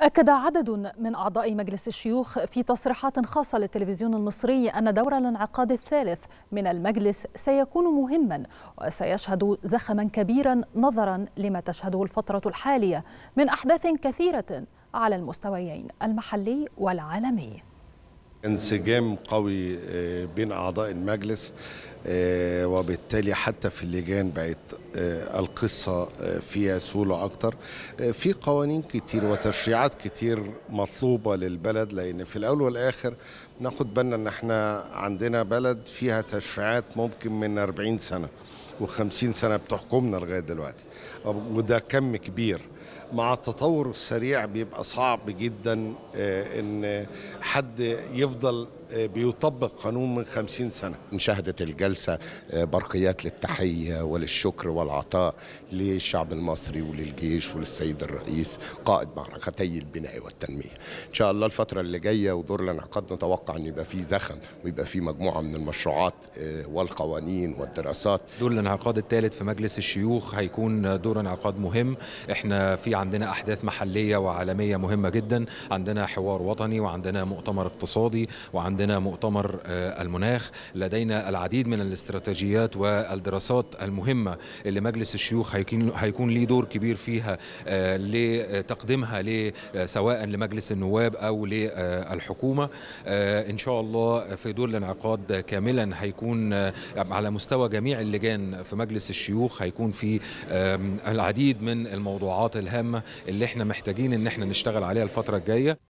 أكد عدد من أعضاء مجلس الشيوخ في تصريحات خاصة للتلفزيون المصري أن دور الانعقاد الثالث من المجلس سيكون مهما وسيشهد زخما كبيرا نظرا لما تشهده الفترة الحالية من أحداث كثيرة على المستويين المحلي والعالمي انسجام قوي بين اعضاء المجلس وبالتالي حتى في اللجان بقت القصه فيها سهوله اكتر في قوانين كتير وتشريعات كتير مطلوبه للبلد لان في الاول والاخر ناخد بالنا ان احنا عندنا بلد فيها تشريعات ممكن من 40 سنه و50 سنه بتحكمنا لغايه دلوقتي وده كم كبير مع التطور السريع بيبقى صعب جدا ان حد يفضل بيطبق قانون من خمسين سنة انشهدت الجلسة برقيات للتحية وللشكر والعطاء للشعب المصري وللجيش وللسيد الرئيس قائد معركتي البناء والتنمية إن شاء الله الفترة اللي جاية ودور الانعقاد نتوقع أن يبقى فيه زخم ويبقى فيه مجموعة من المشروعات والقوانين والدراسات دور الانعقاد الثالث في مجلس الشيوخ هيكون دور انعقاد مهم احنا في عندنا أحداث محلية وعالمية مهمة جدا عندنا حوار وطني وعندنا مؤتمر اقتصادي وعندنا عندنا مؤتمر المناخ لدينا العديد من الاستراتيجيات والدراسات المهمة اللي مجلس الشيوخ هيكون, هيكون ليه دور كبير فيها لتقديمها سواء لمجلس النواب أو للحكومة إن شاء الله في دور الانعقاد كاملا هيكون على مستوى جميع اللجان في مجلس الشيوخ هيكون في العديد من الموضوعات الهامة اللي احنا محتاجين ان احنا نشتغل عليها الفترة الجاية